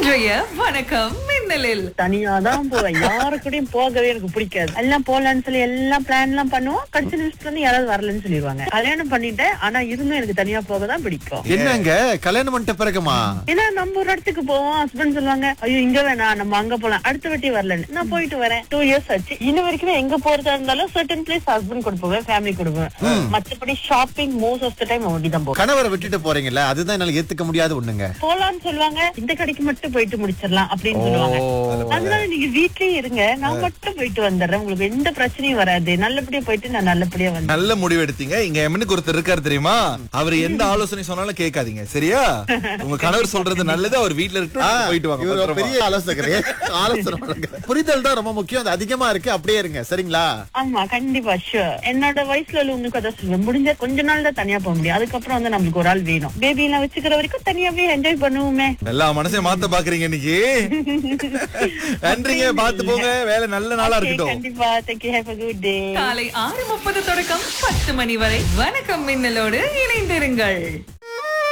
இன்றைய வணக்கம் மின்னலில் தனியா தான் போவேன் யாரு கூடயும் போகவே எனக்கு பிடிக்காது எல்லாம் போலான்னு சொல்லி எல்லாம் பிளான் எல்லாம் பண்ணுவோம் கடைசி நிமிஷத்துல இருந்து யாராவது வரலன்னு சொல்லிடுவாங்க கல்யாணம் பண்ணிட்டேன் ஆனா இருந்தும் எனக்கு தனியா போக தான் பிடிக்கும் என்னங்க கல்யாணம் பண்ணிட்ட பிறகுமா ஏன்னா நம்ம ஒரு இடத்துக்கு போவோம் ஹஸ்பண்ட் சொல்லுவாங்க ஐயோ இங்க வேணாம் நம்ம அங்க போலாம் அடுத்த வாட்டி வரலன்னு நான் போயிட்டு வரேன் டூ இயர்ஸ் ஆச்சு இன்ன வரைக்குமே எங்க போறதா இருந்தாலும் சர்டன் பிளேஸ் ஹஸ்பண்ட் கூட போவேன் ஃபேமிலி கூட போவேன் மத்தபடி shopping most of the time அப்படி தான் போவேன் கணவரை விட்டுட்டு போறீங்கல்ல அதுதான் என்னால ஏத்துக்க முடியாத ஒண்ணுங்க போலான்னு சொல்லுவாங்க இந்த கடைக்கு மட்டும் போயிட்டு முடிச்சிடலாம் அப்படின்னு சொல்லுவாங்க அதனால நீங்க வீட்லயே இருங்க நான் மட்டும் போயிட்டு வந்துடுறேன் உங்களுக்கு எந்த பிரச்சனையும் வராது நல்லபடியா போயிட்டு நான் நல்லபடியா வந்தேன் நல்ல முடிவு எடுத்தீங்க இங்க எமனுக்கு ஒருத்தர் இருக்காரு தெரியுமா அவர் எந்த ஆலோசனை சொன்னாலும் கேட்காதீங்க சரியா உங்க கணவர் சொல்றது நல்லது அவர் வீட்ல இருக்கு ஆ, போயிட்டு வாங்க இவர் ஒரு பத்திரமா. பெரிய ஆலோசகரே ஆலோசனை பண்ணுங்க. புரிதல் தான் ரொம்ப முக்கியம் அது அதிகமா இருக்கு அப்படியே இருங்க சரிங்களா ஆமா கண்டிப்பா ஷூர் என்னோட வயசுல உள்ளவங்களுக்கு அதான் சொல்லுவேன் முடிஞ்ச கொஞ்ச நாள் தான் தனியா போக முடியும் அதுக்கப்புறம் வந்து நம்மளுக்கு ஒரு ஆள் வேணும் பேபி எல்லாம் வச்சுக்கிற வரைக்கும் தனியாவே என்ஜாய் பண்ணுவோமே எல்லா மனசையும் மாத்த பாக்குறீங்க இன்னைக்கு நன்றிங்க பாத்து போங்க வேலை நல்ல நாளா Okay, இருக்கட்டும் கண்டிப்பா thank you have a good day காலை ஆறு முப்பது தொடக்கம் பத்து மணி வரை வணக்கம் மின்னலோடு இணைந்திருங்கள்